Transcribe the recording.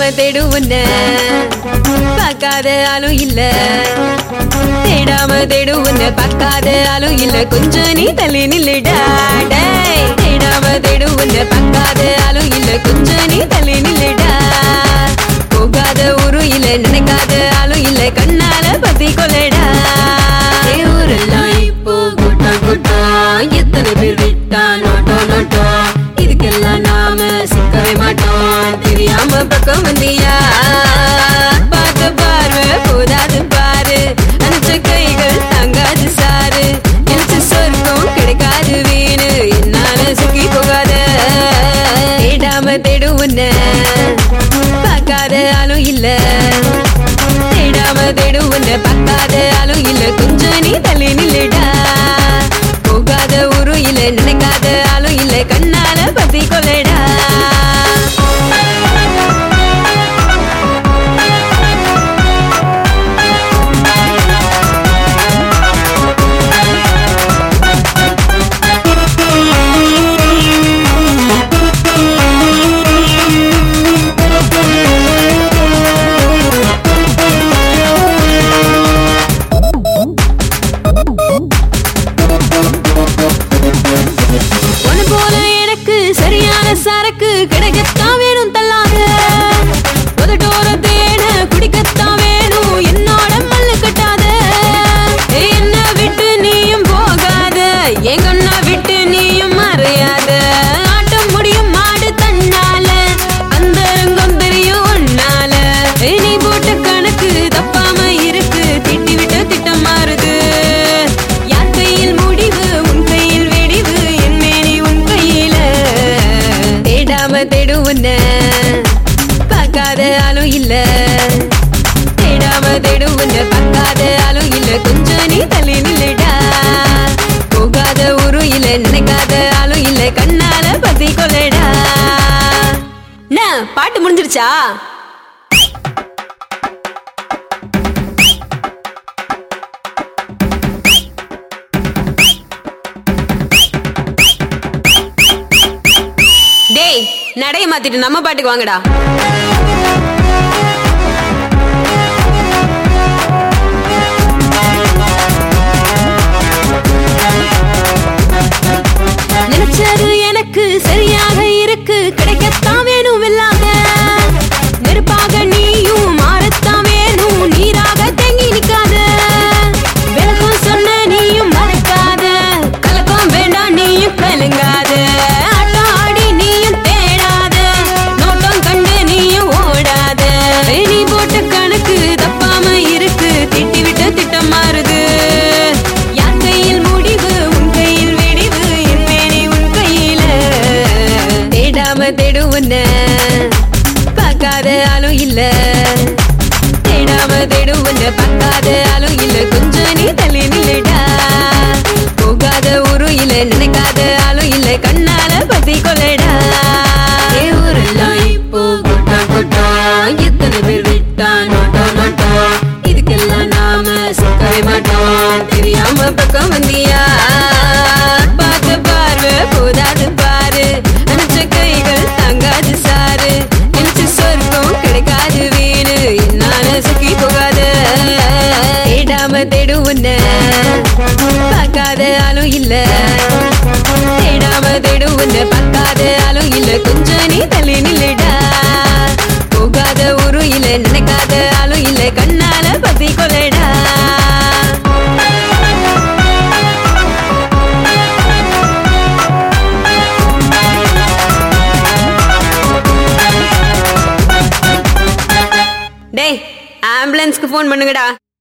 தேடாம தேடு உன்ன பார்க்காத ஆளும் இல்ல தேடாம தேடு உன்ன பார்க்காத ஆளும் இல்ல கொஞ்சம் நீ தள்ளி நில்லுடா டேய். தேடாம தேடு உன்ன பார்க்காத ஆளும் இல்ல கொஞ்சம் நீ தள்ளி நில்லுடா போகாத ஊரும் இல்ல நினைக்காத ஆளும் இல்ல கண்ணால பத்தி கொள்ளடா ஏ ஊரெல்லாம் இப்போ கூட்டம் கூட்டம் எத்தனை பேர் விட்டா நோட்டோ நோட்டோ இதுக்கெல்லாம் நாம சிக்கவே மாட்டோம் தெரியாம பக்கம் வந்தியா பார்த்த பார்வை போதாது பாரு அனுச்ச கைகள் தாங்காது சாரு நினைச்ச சொர்க்கம் கிடைக்காது வீணு என்னால சுக்கி போகாத தேடாம தேடு உன்ன பார்க்காத ஆளும் இல்ல தேடாம தேடு உன்ன பார்க்காத ஆளும் இல்ல கொஞ்சம் நீ தள்ளி நில்லுடா போகாத ஊரும் இல்ல நினைக்காத ஆளும் இல்ல கண்ணால பத்தி கொள்ளடா உன்னை போல எனக்கு சரியான சரக்கு கிடைக்கத்தான் வேணும் தள்ளாத உதட்டோர தேன குடிக்கத்தான் வேணும் என்னோட மல்லு கட்டாத என்ன விட்டு நீயும் போகாத என் கண்ணை விட்டு நீயும் மறையாத ஆட்டம் முடியும் மாடு தன்னால அந்த ரங்கம் தெரியும் உன்னால நீ போட்ட கணக்கு தப்பாம இருக்கு திட்டி விட்ட திட்டம் மாறுது யார் கையில் முடிவு உன் கையில் வெடிவு என் மேனி உன் கையில தேடாம தேடு உன்ன பார்க்காத ஆளும் இல்ல தேடாம தேடு உன்ன பார்க்காத ஆளும் இல்ல கொஞ்சம் நீ தள்ளி நில்லுடா போகாத ஊரும் இல்ல நினைக்காத ஆளும் இல்ல கண்ணால பத்தி கொள்ளடா என்ன பாட்டு முடிஞ்சிருச்சா டேய் நடைய மாத்திட்டு நம்ம பாட்டுக்கு வாங்கடா நினைச்சது எனக்கு சரியாக இருக்கு கிடைக்கத்தான் வேணும் வெல்லாத நெருப்பாக நீயும் மாறத்தான் வேணும் நீராக தேங்கி நிக்காத விளக்கம் சொன்ன நீயும் மறக்காத கலக்கம் வேண்டாம் நீயும் கலங்காத ஆட்டம் ஆடி நீயும் தேடாத நோட்டம் கண்டு நீயும் ஓடாத நீ போட்ட கணக்கு தப்பாம இருக்கு திட்டி விட்ட திட்டம் மாறுது யார் கையில் முடிவு உன் கையில் வெடிவு என் மேனி உன் கையில தேடாம தேடு உன்ன பார்க்காத ஆளும் இல்ல தேடாம தேடு உன்ன பார்க்காத ஆளும் இல்ல கொஞ்சம் நீ தள்ளி நில்லுடா போகாத ஊரும் இல்ல நினைக்காத ஆளும் இல்ல கண்ணால பத்தி கொள்ளடா ஏ ஊரெல்லாம் இப்போ கூட்டம் கூட்டம் எத்தனை பேர் விட்டா நோட்டோ நோட்டோ இதுக்கெல்லாம் நாம சிக்கவே மாட்டோம் தெரியாம பக்கம் வந்தியா பார்த்த பார்வை போதாது பாரு அனுச்ச கைகள் தாங்காது சாரு நினைச்ச சொர்க்கம் கிடைக்காது வீணு என்னால சுக்கி போகாத தேடாம தேடு உன்ன பார்க்காத ஆளும் இல்ல தேடாம தேடு உன்ன பார்க்காத ஆளும் இல்ல கொஞ்சம் நீ தள்ளி நில்லுடா போகாத ஊரும் இல்ல நினைக்காத ஆளும் இல்ல கண்ணால பத்தி கொள்ளடா டேய் ஆம்புலன்ஸ்க்கு ஃபோன் பண்ணுங்கடா